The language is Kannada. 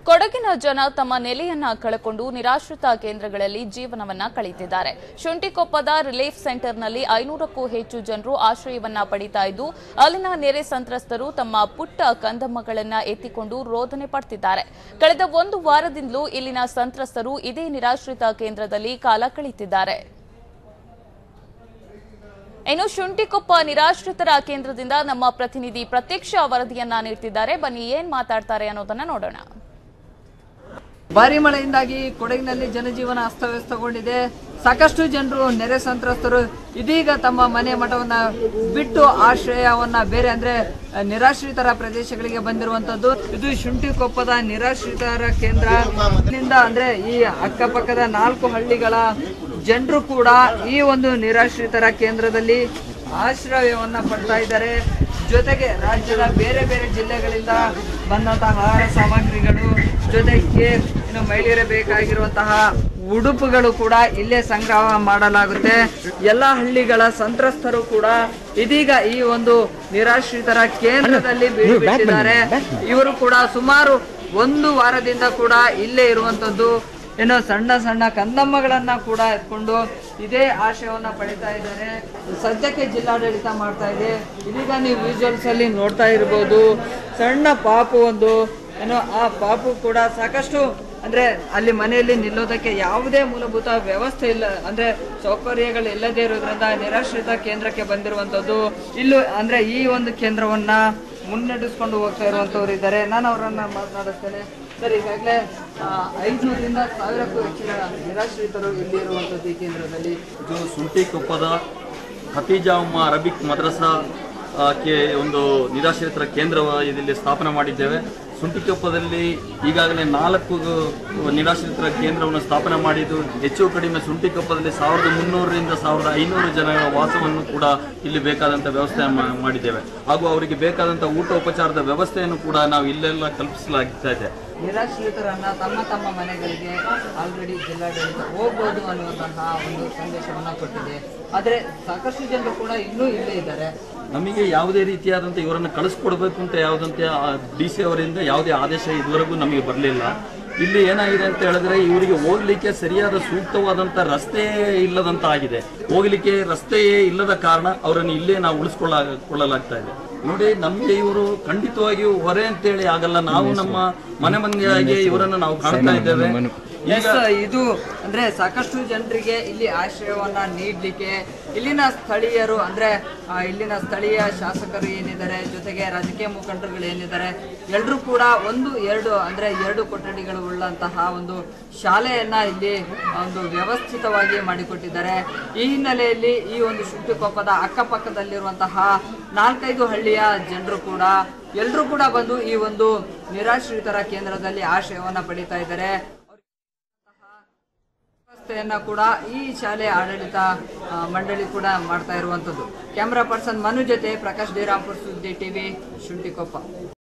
ಕೊಡಗಿನ ಜನ ತಮ್ಮ ನೆಲೆಯನ್ನ ಕಳಕೊಂಡು ನಿರಾಶ್ರಿತ ಕೇಂದ್ರಗಳಲ್ಲಿ ಜೀವನವನ್ನ ಕಳೆಯುತ್ತಿದ್ದಾರೆ ಶುಂಠಿಕೊಪ್ಪದ ರಿಲೀಫ್ ಸೆಂಟರ್ನಲ್ಲಿ ಐನೂರಕ್ಕೂ ಹೆಚ್ಚು ಜನರು ಆಶ್ರಯವನ್ನ ಪಡಿತಾ ಇದ್ದು ಅಲ್ಲಿನ ನೆರೆ ಸಂತ್ರಸ್ತರು ತಮ್ಮ ಪುಟ್ಟ ಕಂದಮ್ಮಗಳನ್ನ ಎತ್ತಿಕೊಂಡು ರೋದನೆ ಪಡ್ತಿದ್ದಾರೆ ಕಳೆದ ಒಂದು ವಾರದಿಂದಲೂ ಇಲ್ಲಿನ ಸಂತ್ರಸ್ತರು ಇದೇ ನಿರಾಶ್ರಿತ ಕೇಂದ್ರದಲ್ಲಿ ಕಾಲ ಕಳೆಯುತ್ತಿದ್ದಾರೆ ಇನ್ನು ಶುಂಠಿಕೊಪ್ಪ ನಿರಾಶ್ರಿತರ ಕೇಂದ್ರದಿಂದ ನಮ್ಮ ಪ್ರತಿನಿಧಿ ಪ್ರತ್ಯಕ್ಷ ವರದಿಯನ್ನ ನೀಡ್ತಿದ್ದಾರೆ ಬನ್ನಿ ಏನ್ ಮಾತಾಡ್ತಾರೆ ಅನ್ನೋದನ್ನ ನೋಡೋಣ ಭಾರಿ ಮಳೆಯಿಂದಾಗಿ ಕೊಡಗಿನಲ್ಲಿ ಜನಜೀವನ ಅಸ್ತವ್ಯಸ್ತಗೊಂಡಿದೆ ಸಾಕಷ್ಟು ಜನರು ನೆರೆ ಸಂತ್ರಸ್ತರು ಇದೀಗ ತಮ್ಮ ಮನೆ ಮಠವನ್ನ ಬಿಟ್ಟು ಆಶ್ರಯವನ್ನ ಬೇರೆ ಅಂದ್ರೆ ಅಹ್, ನಿರಾಶ್ರಿತರ ಪ್ರದೇಶಗಳಿಗೆ ಬಂದಿರುವಂತದ್ದು ಇದು ಶುಂಠಿಕೊಪ್ಪದ ನಿರಾಶ್ರಿತರ ಕೇಂದ್ರ ಇಲ್ಲಿಂದ ಅಂದ್ರೆ ಈ ಅಕ್ಕಪಕ್ಕದ ನಾಲ್ಕು ಹಳ್ಳಿಗಳ ಜನರು ಕೂಡ ಈ ಒಂದು ನಿರಾಶ್ರಿತರ ಕೇಂದ್ರದಲ್ಲಿ ಆಶ್ರಯವನ್ನ ಪಡ್ತಾ ಇದ್ದಾರೆ ಜೊತೆಗೆ ರಾಜ್ಯದ ಬೇರೆ ಬೇರೆ ಜಿಲ್ಲೆಗಳಿಂದ ಬಂದಂತಹ ಆಹಾರ ಸಾಮಗ್ರಿಗಳು ಜೊತೆಗೆ ಇನ್ನು ಮಹಿಳೆಯರಿಗೆ ಬೇಕಾಗಿರುವಂತಹ ಉಡುಪುಗಳು ಕೂಡ ಇಲ್ಲೇ ಸಂಗ್ರಹ ಮಾಡಲಾಗುತ್ತೆ ಎಲ್ಲ ಹಳ್ಳಿಗಳ ಸಂತ್ರಸ್ತರು ಕೂಡ ಇದೀಗ ಈ ಒಂದು ನಿರಾಶ್ರಿತರ ಕೇಂದ್ರದಲ್ಲಿ ಬೀಡು ಬಿಟ್ಟಿದ್ದಾರೆ ಇವರು ಕೂಡ ಸುಮಾರು ಒಂದು ವಾರದಿಂದ ಕೂಡ ಇಲ್ಲೇ ಇರುವಂತದ್ದು ಏನೋ ಸಣ್ಣ ಸಣ್ಣ ಕಂದಮ್ಮಗಳನ್ನ ಕೂಡ ಎತ್ಕೊಂಡು ಇದೇ ಆಶಯವನ್ನ ಪಡಿತಾ ಇದ್ದಾರೆ ಸದ್ಯಕ್ಕೆ ಜಿಲ್ಲಾಡಳಿತ ಮಾಡ್ತಾ ಇದೆ ಇದೀಗ ನೀವು ವಿಜುವಲ್ಸ್ ಅಲ್ಲಿ ನೋಡ್ತಾ ಇರ್ಬೋದು ಸಣ್ಣ ಪಾಪು ಒಂದು ಏನೋ ಆ ಪಾಪು ಕೂಡ ಸಾಕಷ್ಟು ಅಂದ್ರೆ ಅಲ್ಲಿ ಮನೆಯಲ್ಲಿ ನಿಲ್ಲೋದಕ್ಕೆ ಯಾವುದೇ ಮೂಲಭೂತ ವ್ಯವಸ್ಥೆ ಇಲ್ಲ ಅಂದ್ರೆ ಸೌಕರ್ಯಗಳು ಇಲ್ಲದೆ ಇರೋದ್ರಿಂದ ನಿರಾಶ್ರಿತ ಕೇಂದ್ರಕ್ಕೆ ಬಂದಿರುವಂತದ್ದು ಇಲ್ಲೂ ಅಂದ್ರೆ ಈ ಒಂದು ಕೇಂದ್ರವನ್ನ ಮುನ್ನಡೆಸ್ಕೊಂಡು ಹೋಗ್ತಾ ಇರುವಂತವ್ರು ಇದ್ದಾರೆ ನಾನು ಅವರನ್ನ ಮಾತನಾಡಿಸ್ತೇನೆ ಸರ್ ಈಗಾಗಲೇ ಐದುನೂರಿಂದ ಸಾವಿರಕ್ಕೂ ಹೆಚ್ಚಿನ ನಿರಾಶ್ರಿತರು ಇಲ್ಲಿ ಇರುವಂತದ್ದು ಈ ಕೇಂದ್ರದಲ್ಲಿ ಇದು ಸುಂಟಿಕೊಪ್ಪದ ಖತೀಜಾ ಅರಬಿಕ್ ಮದ್ರಸಾ ಆ, ಕೆ ಒಂದು ನಿರಾಶ್ರಿತರ ಕೇಂದ್ರ ಇಲ್ಲಿ ಸ್ಥಾಪನೆ ಮಾಡಿದ್ದೇವೆ ಸುಂಟಿಕೊಪ್ಪದಲ್ಲಿ ಈಗಾಗಲೇ ನಾಲ್ಕು ನಿರಾಶ್ರಿತರ ಕೇಂದ್ರವನ್ನು ಸ್ಥಾಪನೆ ಮಾಡಿದ್ದು ಹೆಚ್ಚು ಕಡಿಮೆ ಸುಂಟಿಕೊಪ್ಪದಲ್ಲಿ ಸಾವಿರದ ಮುನ್ನೂರರಿಂದ ಸಾವಿರದ ಐನೂರು ಜನಗಳ ವಾಸವನ್ನು ಕೂಡ ಇಲ್ಲಿ ಬೇಕಾದಂಥ ವ್ಯವಸ್ಥೆ ಮಾ- ಮಾಡಿದ್ದೇವೆ ಹಾಗೂ ಅವರಿಗೆ ಬೇಕಾದಂಥ ಊಟ ಉಪಚಾರದ ವ್ಯವಸ್ಥೆಯನ್ನು ಕೂಡ ನಾವು ಇಲ್ಲೆಲ್ಲ ಕಲ್ಪಿಸಲಾಗ್ತಾ ಇದೆ ನಿರಾಶ್ರಿತರನ್ನ ತಮ್ಮ ತಮ್ಮ ಮನೆಗಳಿಗೆ ಆಲ್ರೆಡಿ ಜಿಲ್ಲಾಡಳಿತ ಹೋಗ್ಬೋದು ಅನ್ನುವಂತಹ ಒಂದು ಸಂದೇಶವನ್ನ ಕೊಟ್ಟಿದೆ ಆದ್ರೆ ಸಾಕಷ್ಟು ಜನರು ಕೂಡ ಇನ್ನೂ ಇಲ್ಲೇ ಇದ್ದಾರೆ ನಮಗೆ ಯಾವುದೇ ರೀತಿಯಾದಂಥ ಇವರನ್ನು ಕಳಿಸ್ಕೊಡ್ಬೇಕು ಅಂತ ಯಾವುದಂತೆ ಡಿ ಸಿ ಅವರಿಂದ ಯಾವುದೇ ಆದೇಶ ಇದುವರೆಗೂ ನಮಗೆ ಬರಲಿಲ್ಲ ಇಲ್ಲಿ ಏನಾಗಿದೆ ಅಂತ ಹೇಳಿದ್ರೆ ಇವರಿಗೆ ಹೋಗ್ಲಿಕ್ಕೆ ಸರಿಯಾದ ಸೂಕ್ತವಾದಂಥ ರಸ್ತೆಯೇ ಇಲ್ಲದಂತ ಆಗಿದೆ ಹೋಗ್ಲಿಕ್ಕೆ ರಸ್ತೆಯೇ ಇಲ್ಲದ ಕಾರಣ ಅವರನ್ನು ಇಲ್ಲೇ ನಾವು ಉಳಿಸ್ಕೊಳ್ಳ ಕೊಳ್ಳಲಾಗ್ತಾ ಇದೆ ನೋಡಿ ನಮಗೆ ಇವರು ಖಂಡಿತವಾಗಿಯೂ ಹೊರೆ ಅಂತೇಳಿ ಆಗಲ್ಲ ನಾವು ನಮ್ಮ ಮನೆ ಮಂದಿಯಾಗಿ ಇವರನ್ನು ನಾವು ಕಾಣ್ತಾ ಇದ್ದೇವೆ ಎಸ್ ಇದು ಅಂದ್ರೆ ಸಾಕಷ್ಟು ಜನರಿಗೆ ಇಲ್ಲಿ ಆಶ್ರಯವನ್ನ ನೀಡ್ಲಿಕ್ಕೆ ಇಲ್ಲಿನ ಸ್ಥಳೀಯರು ಅಂದ್ರೆ ಆ, ಇಲ್ಲಿನ ಸ್ಥಳೀಯ ಶಾಸಕರು ಏನಿದ್ದಾರೆ ಜೊತೆಗೆ ರಾಜಕೀಯ ಮುಖಂಡರುಗಳು ಏನಿದ್ದಾರೆ ಎಲ್ಲರೂ ಕೂಡ ಒಂದು ಎರಡು ಅಂದ್ರೆ ಎರಡು ಕೊಠಡಿಗಳು ಉಳ್ಳಂತಹ ಒಂದು ಶಾಲೆಯನ್ನ ಇಲ್ಲಿ ಒಂದು ವ್ಯವಸ್ಥಿತವಾಗಿ ಮಾಡಿಕೊಟ್ಟಿದ್ದಾರೆ ಈ ಹಿನ್ನೆಲೆಯಲ್ಲಿ ಈ ಒಂದು ಶುಂಠಿಕೊಪ್ಪದ ಅಕ್ಕಪಕ್ಕದಲ್ಲಿರುವಂತಹ ನಾಲ್ಕೈದು ಹಳ್ಳಿಯ ಜನರು ಕೂಡ ಎಲ್ಲರೂ ಕೂಡ ಬಂದು ಈ ಒಂದು ನಿರಾಶ್ರಿತರ ಕೇಂದ್ರದಲ್ಲಿ ಆಶ್ರಯವನ್ನ ಪಡಿತಾ ಇದ್ದಾರೆ ವ್ಯವಸ್ಥೆಯನ್ನ ಕೂಡ ಈ ಶಾಲೆ ಆಡಳಿತ ಆ, ಮಂಡಳಿ ಕೂಡ ಮಾಡ್ತಾ ಇರುವಂತದ್ದು ಕ್ಯಾಮ್ರಾ ಪರ್ಸನ್ ಮನು ಜೊತೆ ಪ್ರಕಾಶ್ ಡಿರಾಂಪುರ್ ಸುದ್ದಿ ಟಿವಿ ಶುಂಠಿಕೊಪ್ಪ